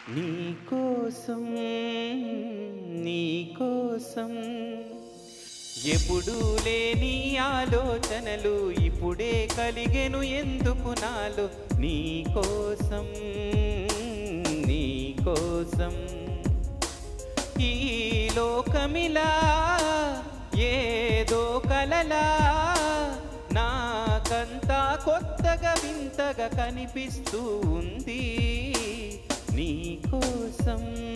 నీ కోసం నీ కోసం ఎప్పుడు లేని ఆలోచనలు ఇప్పుడే కలిగెను ఎందుకు నాలో నీ కోసం నీ కోసం ఈ లోకమిలా ఏదో కలలా నాకంతా కొత్తగా వింతగా కనిపిస్తూ ఉంది నీ కోసం